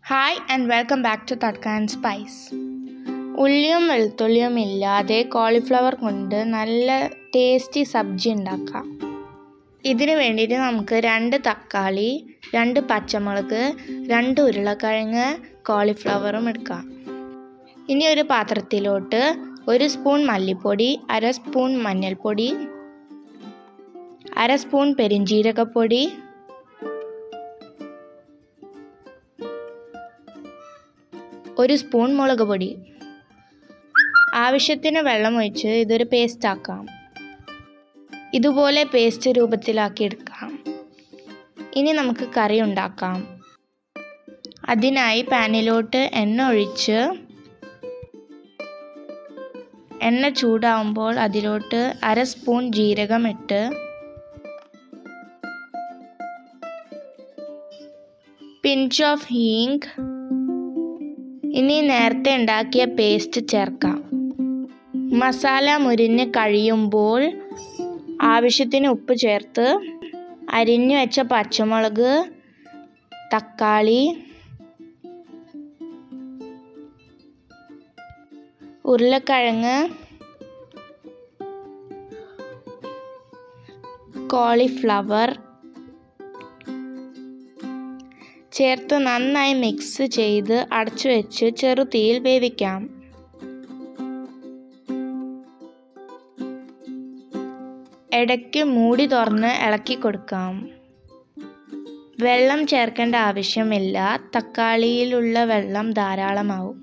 hi and welcome back to tadka and spice ഉള്ളിയും വെളുത്തുള്ളിയും ഇല്ലാതെ കോളിഫ്ലവർ കൊണ്ട് നല്ല ടേസ്റ്റി സബ്ജി ഉണ്ടാക്കാം ഇതിന് വേണ്ടിയിട്ട് നമുക്ക് രണ്ട് തക്കാളി രണ്ട് പച്ചമുളക് രണ്ട് ഉരുളക്കിഴങ്ങ് കോളിഫ്ലവറും എടുക്കാം ഇനി ഒരു പാത്രത്തിലോട്ട് ഒരു സ്പൂൺ മല്ലിപ്പൊടി അര സ്പൂൺ മഞ്ഞൾപ്പൊടി അര സ്പൂൺ പെരിഞ്ജീരകപ്പൊടി ഒരു സ്പൂൺ മുളക് പൊടി ആവശ്യത്തിന് വെള്ളം ഒഴിച്ച് ഇതൊരു പേസ്റ്റ് ആക്കാം ഇതുപോലെ പേസ്റ്റ് രൂപത്തിലാക്കി എടുക്കാം ഇനി നമുക്ക് കറി ഉണ്ടാക്കാം അതിനായി പാനിലോട്ട് എണ്ണ ഒഴിച്ച് എണ്ണ ചൂടാവുമ്പോൾ അതിലോട്ട് അര സ്പൂൺ ജീരകം ഇട്ട് പിഞ്ച് ഓഫ് ഹീങ് ഇനി നേരത്തെ ഉണ്ടാക്കിയ പേസ്റ്റ് ചേർക്കാം മസാല മുരിഞ്ഞ് കഴിയുമ്പോൾ ആവശ്യത്തിന് ഉപ്പ് ചേർത്ത് അരിഞ്ഞു വെച്ച പച്ചമുളക് തക്കാളി ഉരുളക്കിഴങ്ങ് കോളിഫ്ലവർ ചേർത്ത് നന്നായി മിക്സ് ചെയ്ത് അടച്ചു വെച്ച് ചെറുതീയിൽ വേവിക്കാം ഇടയ്ക്ക് മൂടി തുറന്ന് ഇളക്കി കൊടുക്കാം വെള്ളം ചേർക്കേണ്ട ആവശ്യമില്ല തക്കാളിയിലുള്ള വെള്ളം ധാരാളമാവും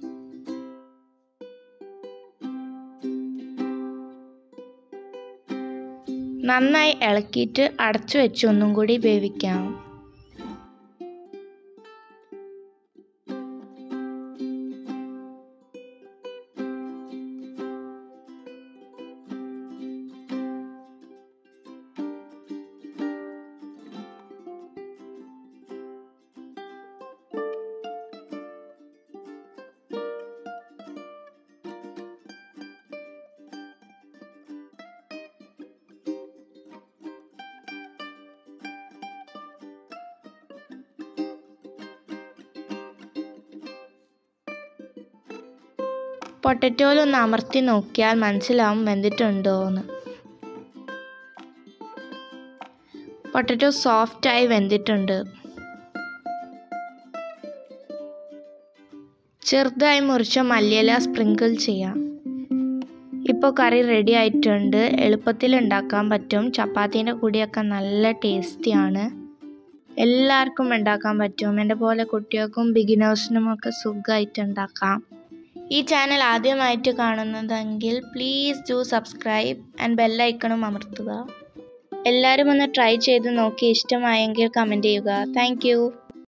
നന്നായി ഇളക്കിയിട്ട് അടച്ചു വെച്ച് ഒന്നും കൂടി വേവിക്കാം പൊട്ടറ്റോയിലൊന്ന് അമർത്തി നോക്കിയാൽ മനസ്സിലാവും വെന്തിട്ടുണ്ടോ എന്ന് പൊട്ടറ്റോ സോഫ്റ്റായി വെന്തിട്ടുണ്ട് ചെറുതായി മുറിച്ച മല്ലിയില സ്പ്രിങ്കിൾ ചെയ്യാം ഇപ്പോൾ കറി റെഡി ആയിട്ടുണ്ട് എളുപ്പത്തിൽ ഉണ്ടാക്കാൻ പറ്റും ചപ്പാത്തീൻ്റെ കൂടിയൊക്കെ നല്ല ടേസ്റ്റിയാണ് എല്ലാവർക്കും ഉണ്ടാക്കാൻ പറ്റും എൻ്റെ പോലെ കുട്ടികൾക്കും ബിഗിനേഴ്സിനും ഒക്കെ സുഖമായിട്ട് ഉണ്ടാക്കാം ഈ ചാനൽ ആദ്യമായിട്ട് കാണുന്നതെങ്കിൽ പ്ലീസ് ഡു സബ്സ്ക്രൈബ് ആൻഡ് ബെല്ലൈക്കണും അമർത്തുക എല്ലാവരും ഒന്ന് ട്രൈ ചെയ്ത് നോക്കി ഇഷ്ടമായെങ്കിൽ കമൻറ്റ് ചെയ്യുക താങ്ക്